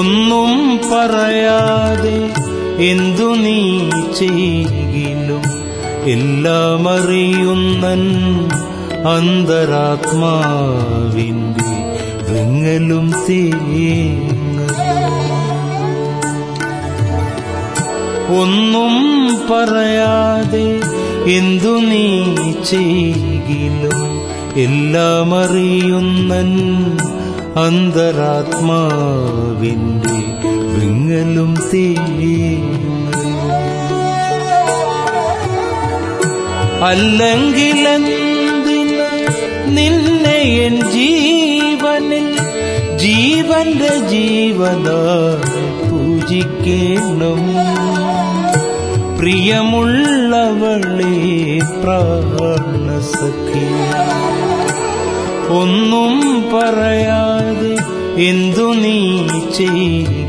ഒന്നും പറയാതെ എന്തു നീ ചെയ്യിലും എല്ലാം അറിയുന്നൻ അന്തരാത്മാവിൻ്റെ വെങ്ങലും തേങ്ങലും ഒന്നും പറയാതെ എന്തു നീ ചെയ്യിലും എല്ലാം അറിയുന്നൻ അന്തരാത്മാവിൻ്റെ വിങ്ങലും തേങ്ങലും അല്ലെങ്കിലെന്തിന് നിന്നെ എൻ ജീവനിൽ ജീവന്റെ ജീവനായി പൂജിക്കണം പ്രിയമുള്ളവളെ പ്രാണസഖി ഒന്നും പറയാതെ എന്തു നീ ചെയ്യും